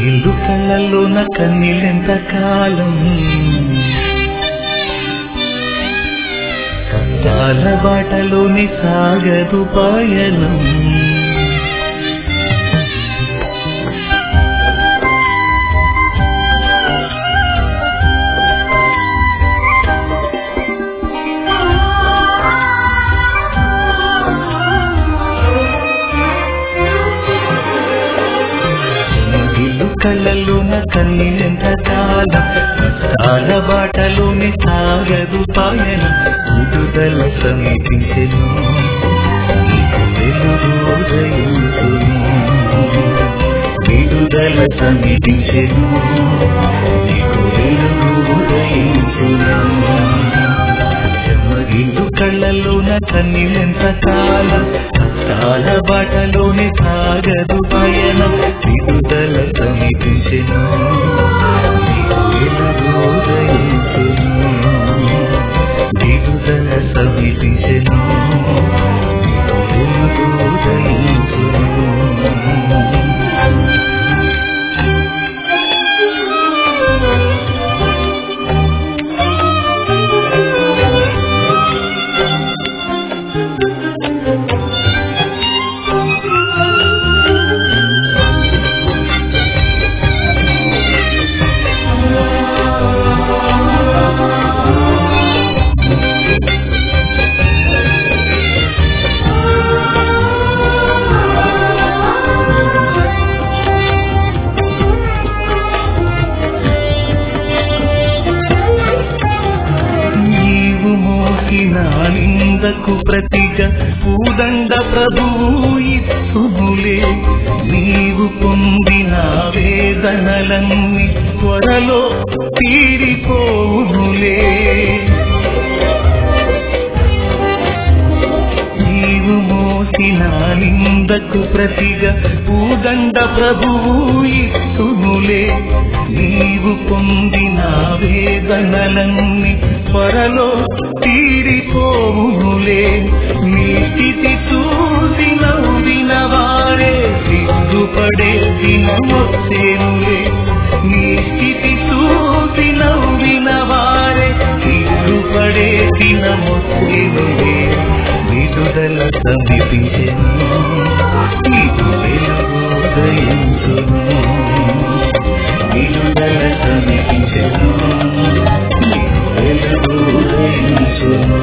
ఇల్లు కళ్ళల్లోన కన్నీళ్ళెంత కాలం కష్టాల బాటలోని సాగదు పయనం ఇల్లు కళ్ళలోన కన్నీళ్ళెంత కాలం కష్టాల బాటలోని సాగదు పయనం విడుదల సమీపించెను నీకు వెలుగు ఉదయించును విడుదల సమీపించెను నీకు వెలుగు ఉదయించును చెమ్మగిల్లు కళ్ళలోన కన్నీళ్ళెంత కాలం కష్టాల బాటలోని సాగదు పయనం విడుదల సమీపించెను నీకు వెలుగు ఉదయించును విడుదల సమీపించెను నీకు వెలుగు ఉదయించును నీవు మోసిన నిందకు ప్రతిగా పూదండ ప్రభువు ఇస్తునులే నీవు పొందిన వేదనలన్నీ త్వరలో తీరిపోవునులే నీవు మోసిన నిందకు ప్రతిగా పూదండ ప్రభువు ఇస్తునులే నీవు పొందిన వేదనలన్నీ త్వరలో తీరిపోవునులే నీ స్థితి చూసి నవ్విన వారే సిగ్గుపడే దినమొచ్చేనులే నీ స్థితి చూసి నవ్విన వారే సిగ్గుపడే దినమొచ్చేనులే విడుదల సమీపించెను నీకు వెలుగు ఉదయించును విడుదల సమీపించెను నీకు వెలుగు ఉదయించును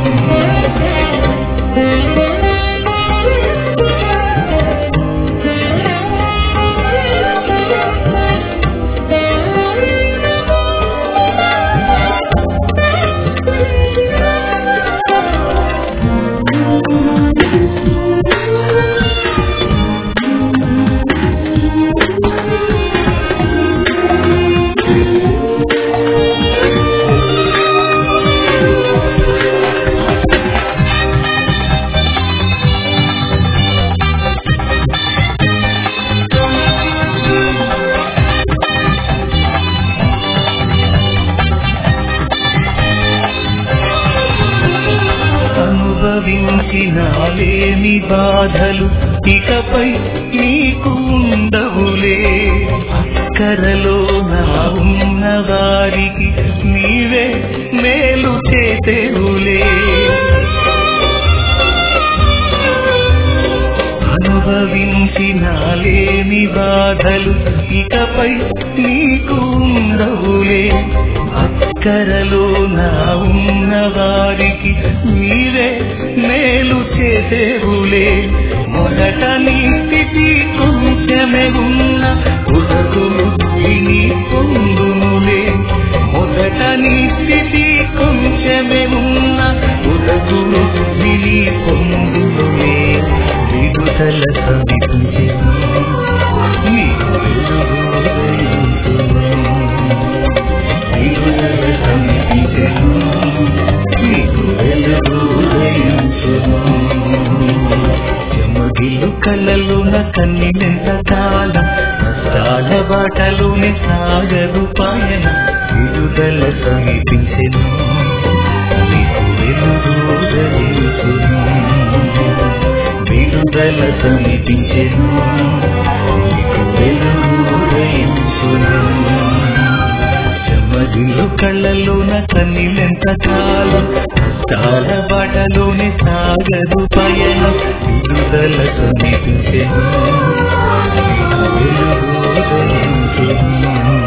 అనుభవించిన లేని బాధలు ఇకపై నీకు ఉండవులే అక్కరలో నా ఉన్న వారికి నీవే మేలు చేతేవులే అనుభవించిన లేని బాధలు ఇకపై నీకు ఉండవులే అక్కరలో నా ఉన్న వారికి నీవే మేలు చేసేవులే మొదట నీ స్థితి కొంచెమే ఉన్న ఉదకులు విని పొందునులే మొదట నీ స్థితి కొంచెమే ఉన్న ఉదకులు విని పొందునులే విడుదల సమీపించెను నీకు వెలుగు ఉదయించును విడుదల సమీపించెను నీకు వెలుగు ఉదయించును చెమగిల్లు కళ్ళలోన కన్నీళ్ళెంత కాలం కష్టాల బాటలోని సాగదు పాయన విడుదల సమీపించెను నీకు వెలుగు ఉదయించును విడుదల సమీపించెను నీకు వెలుగు ఉదయించును చెమ్మదిల్లు కళ్ళలోన కన్నీళ్ళెంత కాలం కష్టాల బాటలోని సాగరు పయనం విడుదల సమీపించెను వెలుగు ఉదయించెను.